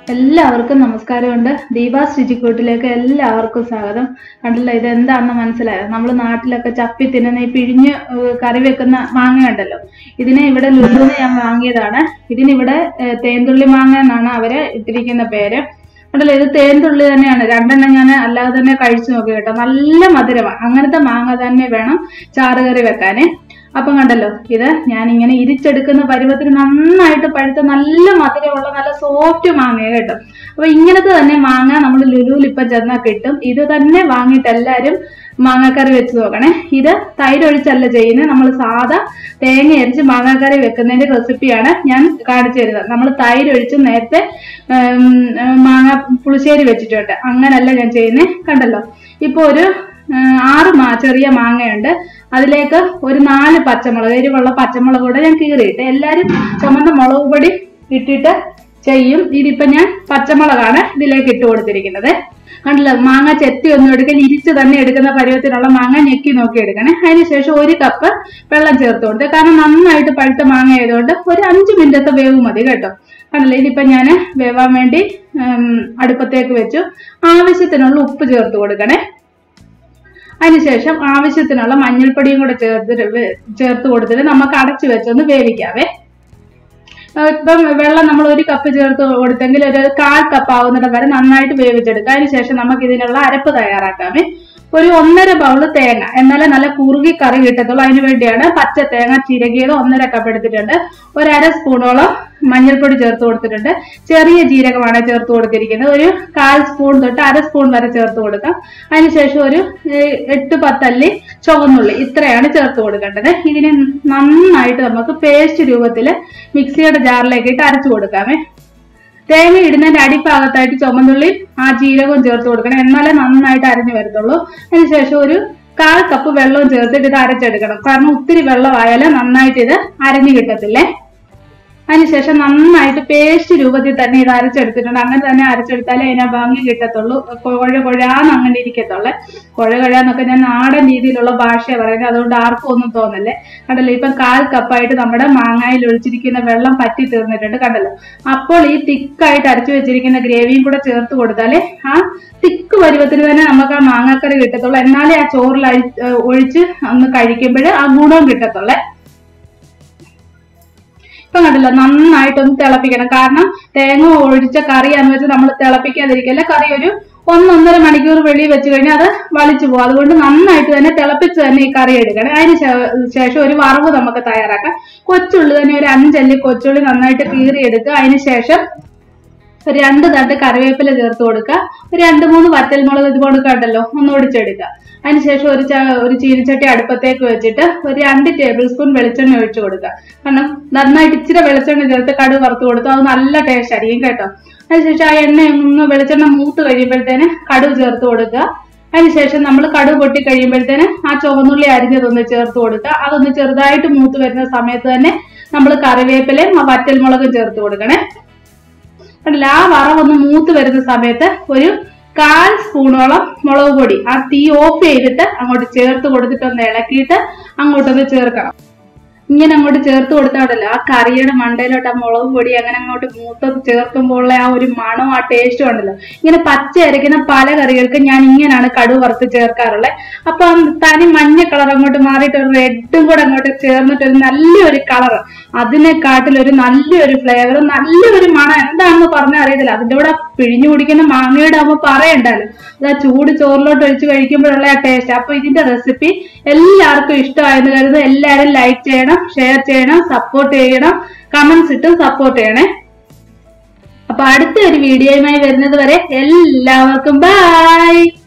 എല്ലാവർക്കും നമസ്കാരമുണ്ട് ദീപാസ് രുചിക്കൂട്ടിലേക്ക് എല്ലാവർക്കും സ്വാഗതം കണ്ടില്ല ഇത് എന്താണെന്ന് മനസ്സിലായോ നമ്മൾ നാട്ടിലൊക്കെ ചപ്പി തിന്നുന്ന ഈ പിഴിഞ്ഞ് ഏഹ് കറി വെക്കുന്ന മാങ്ങ ഉണ്ടല്ലോ ഇതിനെ ഇവിടെ ലുലുന്ന് ഞാൻ വാങ്ങിയതാണ് ഇതിനിവിടെ ഏഹ് തേൻതുള്ളി മാങ്ങ എന്നാണ് അവര് ഇട്ടിരിക്കുന്ന പേര് കണ്ടല്ലോ ഇത് തേൻതുള്ളി തന്നെയാണ് രണ്ടെണ്ണം ഞാൻ അല്ലാതെ തന്നെ കഴിച്ചു നോക്കി കേട്ടോ നല്ല മധുരമാണ് അങ്ങനത്തെ മാങ്ങ തന്നെ വേണം ചാറുകറി വെക്കാന് അപ്പം കണ്ടല്ലോ ഇത് ഞാൻ ഇങ്ങനെ ഇരിച്ചെടുക്കുന്ന പരുവത്തിന് നന്നായിട്ട് പഴുത്ത നല്ല മധുരമുള്ള നല്ല സോഫ്റ്റ് മാങ്ങ കേട്ടോ അപ്പൊ ഇങ്ങനത്തെ തന്നെ മാങ്ങ നമ്മൾ ലുലുവിൽ ഇപ്പൊ ചെന്നാൽ കിട്ടും ഇത് തന്നെ വാങ്ങിയിട്ട് എല്ലാവരും മാങ്ങാക്കറി വെച്ച് നോക്കണേ ഇത് തൈര് ഒഴിച്ചല്ല ചെയ്യുന്നത് നമ്മൾ സാധാ തേങ്ങ അരിച്ച് മാങ്ങാക്കറി വെക്കുന്നതിന്റെ റെസിപ്പിയാണ് ഞാൻ കാണിച്ചു തരുന്നത് നമ്മൾ തൈര് ഒഴിച്ച് നേരത്തെ ഉം, മാങ്ങ പുളിശ്ശേരി വെച്ചിട്ടുണ്ട് അങ്ങനല്ല ഞാൻ ചെയ്യുന്നത് കണ്ടല്ലോ ഇപ്പൊ ഒരു ഉം, ആറ് മാ ചെറിയ മാങ്ങയുണ്ട് അതിലേക്ക് ഒരു നാല് പച്ചമുളക് എരിവുള്ള പച്ചമുളക് കൂടെ ഞാൻ കീറിയിട്ട് എല്ലാരും ചുമന്ന മുളക് പൊടി ഇട്ടിട്ട് ചെയ്യും ഇതിപ്പോ ഞാൻ പച്ചമുളകാണ് ഇതിലേക്ക് ഇട്ട് കൊടുത്തിരിക്കുന്നത് കണ്ടില്ല മാങ്ങ ചെത്തി ഒന്നും എടുക്കൽ ഇരിച്ച് തന്നെ എടുക്കുന്ന പരുവത്തിനുള്ള മാങ്ങ ഞെക്കി നോക്കി എടുക്കണേ അതിനുശേഷം ഒരു കപ്പ് വെള്ളം ചേർത്ത് കൊടുത്ത് കാരണം നന്നായിട്ട് പഴുത്ത മാങ്ങ ആയതുകൊണ്ട് ഒരു അഞ്ച് മിനിറ്റത്തെ വേവ് മതി കേട്ടോ കണ്ടില്ല ഇതിപ്പോ ഞാൻ വേവാൻ വേണ്ടി ഉം, അടുപ്പത്തേക്ക് വെച്ചു ആവശ്യത്തിനുള്ള ഉപ്പ് ചേർത്ത് കൊടുക്കണേ അതിനുശേഷം ആവശ്യത്തിനുള്ള മഞ്ഞൾപ്പൊടിയും കൂടെ ചേർത്തിട്ട് വെ- ചേർത്ത് കൊടുത്തിട്ട് നമുക്ക് അടച്ചു വെച്ചൊന്ന് വേവിക്കാവേ ആ, ഇപ്പം വെള്ളം നമ്മൾ ഒരു കപ്പ് ചേർത്ത് കൊടുത്തെങ്കിൽ ഒരു കാൽ കപ്പ് ആവുന്നിടം വരെ നന്നായിട്ട് വേവിച്ചെടുക്കുക അതിനുശേഷം നമുക്ക് ഇതിനുള്ള അരപ്പ് തയ്യാറാക്കാമേ ഒരു ഒന്നര ബൗള് തേങ്ങ എന്നാലേ നല്ല കുറുകി കറി കിട്ടത്തുള്ളൂ അതിന് വേണ്ടിയാണ് പച്ച തേങ്ങ ചിരകിയത് ഒന്നര കപ്പ് എടുത്തിട്ടുണ്ട് ഒരു അര സ്പൂണോളം മഞ്ഞൾപ്പൊടി ചേർത്ത് കൊടുത്തിട്ടുണ്ട് ചെറിയ ജീരകമാണ് ചേർത്ത് കൊടുത്തിരിക്കുന്നത് ഒരു കാൽ സ്പൂൺ തൊട്ട് അര സ്പൂൺ വരെ ചേർത്ത് കൊടുക്കാം അതിനുശേഷം ഒരു ഏഹ്, എട്ട് പത്തല്ലി ചുവന്നുള്ളി ഇത്രയാണ് ചേർത്ത് കൊടുക്കേണ്ടത് ഇതിനെ നന്നായിട്ട് നമുക്ക് പേസ്റ്റ് രൂപത്തിൽ മിക്സിയുടെ ജാറിലേക്ക് ഇട്ട് അരച്ചു കൊടുക്കാമേ തേങ്ങ ഇടുന്നതിന്റെ അടിഭാഗത്തായിട്ട് ചുമന്നുള്ളി ആ ജീരകവും ചേർത്ത് കൊടുക്കണം എന്നാലേ നന്നായിട്ട് അരഞ്ഞു വരത്തുള്ളൂ അതിനുശേഷം ഒരു കാൽ കപ്പ് വെള്ളവും ചേർത്തിട്ട് ഇത് അരച്ചെടുക്കണം കാരണം ഒത്തിരി വെള്ളമായാലും നന്നായിട്ട് ഇത് അരഞ്ഞു കിട്ടത്തില്ലേ അതിനുശേഷം നന്നായിട്ട് പേസ്റ്റ് രൂപത്തിൽ തന്നെ ഇത് അരച്ചെടുത്തിട്ടുണ്ട് അങ്ങനെ തന്നെ അരച്ചെടുത്താലേ അതിനെ ഭംഗി കിട്ടത്തുള്ളൂ കുഴ കുഴാന്ന് അങ്ങനെ ഇരിക്കത്തുള്ളേ കുഴ കുഴാന്നൊക്കെ ഞാൻ നാടൻ രീതിയിലുള്ള ഭാഷയാണ് പറയുന്നത് അതുകൊണ്ട് ആർക്കും ഒന്നും തോന്നല്ലേ കണ്ടല്ലോ ഇപ്പം കാൽ കപ്പായിട്ട് നമ്മുടെ മാങ്ങായിൽ ഒഴിച്ചിരിക്കുന്ന വെള്ളം പറ്റി തീർന്നിട്ടുണ്ട് കണ്ടല്ലോ അപ്പോൾ ഈ തിക്കായിട്ട് അരച്ചു വെച്ചിരിക്കുന്ന ഗ്രേവിയും കൂടെ ചേർത്ത് കൊടുത്താലേ ആ തിക്ക് പരുവത്തിന് തന്നെ നമുക്ക് ആ മാങ്ങാക്കറി കിട്ടത്തുള്ളൂ എന്നാലേ ആ ചോറിൽ അഴി- ഏഹ് ഒഴിച്ച് ഒന്ന് കഴിക്കുമ്പോൾ ആ ഗുണവും കിട്ടത്തുള്ളേ ഇപ്പൊ കണ്ടില്ല നന്നായിട്ടൊന്ന് തിളപ്പിക്കണം കാരണം തേങ്ങ ഒഴിച്ച കറിയാന്ന് വെച്ച് നമ്മൾ തിളപ്പിക്കാതിരിക്കല്ല കറി ഒരു ഒന്നൊന്നര മണിക്കൂർ വെളിയിൽ വെച്ച് കഴിഞ്ഞാൽ അത് വലിച്ചു പോകും അതുകൊണ്ട് നന്നായിട്ട് തന്നെ തിളപ്പിച്ച് തന്നെ ഈ കറി എടുക്കണം അതിന് ശേ- ശേഷം ഒരു വറവ് നമുക്ക് തയ്യാറാക്കാം കൊച്ചുള്ളി തന്നെ ഒരു അഞ്ചല്ലി കൊച്ചുള്ളി നന്നായിട്ട് കീറി എടുക്കുക അതിന് ശേഷം ഒരു രണ്ട് തണ്ട് കറിവേപ്പില ചേർത്ത് കൊടുക്കുക ഒരു രണ്ട് മൂന്ന് വറ്റൽമുളക് ഇത് കൊടുക്കണ്ടല്ലോ ഒന്ന് ഒടിച്ചെടുക്കുക അതിനുശേഷം ഒരു ച- ഒരു ചീനിച്ചട്ടി അടുപ്പത്തേക്ക് വെച്ചിട്ട് ഒരു രണ്ട് ടേബിൾ സ്പൂൺ വെളിച്ചെണ്ണ ഒഴിച്ചു കൊടുക്കുക കാരണം നന്നായിട്ട് ഇച്ചിരി വെളിച്ചെണ്ണ ചേർത്ത് കടുക് വറുത്ത് കൊടുത്തു അത് നല്ല ടേസ്റ്റ് ആയിരിക്കും കേട്ടോ അതിനുശേഷം ആ എണ്ണ ഒന്ന് വെളിച്ചെണ്ണ മൂത്ത് കഴിയുമ്പോഴത്തേന് കടുക് ചേർത്ത് കൊടുക്കുക അതിനുശേഷം നമ്മൾ കടുക് പൊട്ടി കഴിയുമ്പോഴത്തേന് ആ ചുവന്നുള്ളി അരിഞ്ഞതൊന്ന് ചേർത്ത് കൊടുക്കുക അതൊന്ന് ചെറുതായിട്ട് മൂത്ത് വരുന്ന സമയത്ത് തന്നെ നമ്മൾ കറിവേപ്പിലയും ആ വറ്റൽമുളകും ചേർത്ത് കൊടുക്കണേ കണ്ടില്ല ആ വറവൊന്ന് മൂത്ത് വരുന്ന സമയത്ത് ഒരു കാൽ സ്പൂണോളം മുളക് പൊടി ആ തീ ഓഫ് ചെയ്തിട്ട് അങ്ങോട്ട് ചേർത്ത് കൊടുത്തിട്ട് ഒന്ന് ഇളക്കിയിട്ട് അങ്ങോട്ടൊന്ന് ചേർക്കണം ഇങ്ങനെ അങ്ങോട്ട് ചേർത്ത് കൊടുത്താണല്ലോ ആ കറിയുടെ മണ്ടയിലോട്ട് ആ മുളക് പൊടി അങ്ങനെ അങ്ങോട്ട് മൂത്ത് ചേർക്കുമ്പോൾ ആ ഒരു മണവും ആ ടേസ്റ്റും ഉണ്ടല്ലോ ഇങ്ങനെ പച്ച അരയ്ക്കുന്ന പല കറികൾക്കും ഞാൻ ഇങ്ങനെയാണ് കടുവ് വറുത്ത് ചേർക്കാറുള്ളത് അപ്പൊ ആ തനി മഞ്ഞ കളർ അങ്ങോട്ട് മാറിയിട്ട് ഒരു റെഡും കൂടെ അങ്ങോട്ട് ചേർന്നിട്ട് ഒരു നല്ലൊരു കളർ അതിനെക്കാട്ടിൽ ഒരു നല്ലൊരു ഫ്ലേവർ നല്ലൊരു മണം എന്താണെന്ന് പറഞ്ഞാൽ അറിയത്തില്ല അതിന്റെ കൂടെ പിഴിഞ്ഞു കുടിക്കുന്ന മാങ്ങയുടെ ആകുമ്പോൾ പറയണ്ടല്ലോ അത് ആ ചൂട് ചോറിലോട്ട് ഒഴിച്ച് കഴിക്കുമ്പോഴുള്ള ആ ടേസ്റ്റ് അപ്പൊ ഇതിന്റെ റെസിപ്പി എല്ലാവർക്കും ഇഷ്ടമായെന്ന് കരുതുന്നു എല്ലാവരും ലൈക്ക് ചെയ്യണം ഷെയർ ചെയ്യണം സപ്പോർട്ട് ചെയ്യണം കമന്റ്സ് ഇട്ടും സപ്പോർട്ട് ചെയ്യണേ അപ്പൊ അടുത്ത ഒരു വീഡിയോയുമായി വരുന്നത് വരെ എല്ലാവർക്കും ബൈ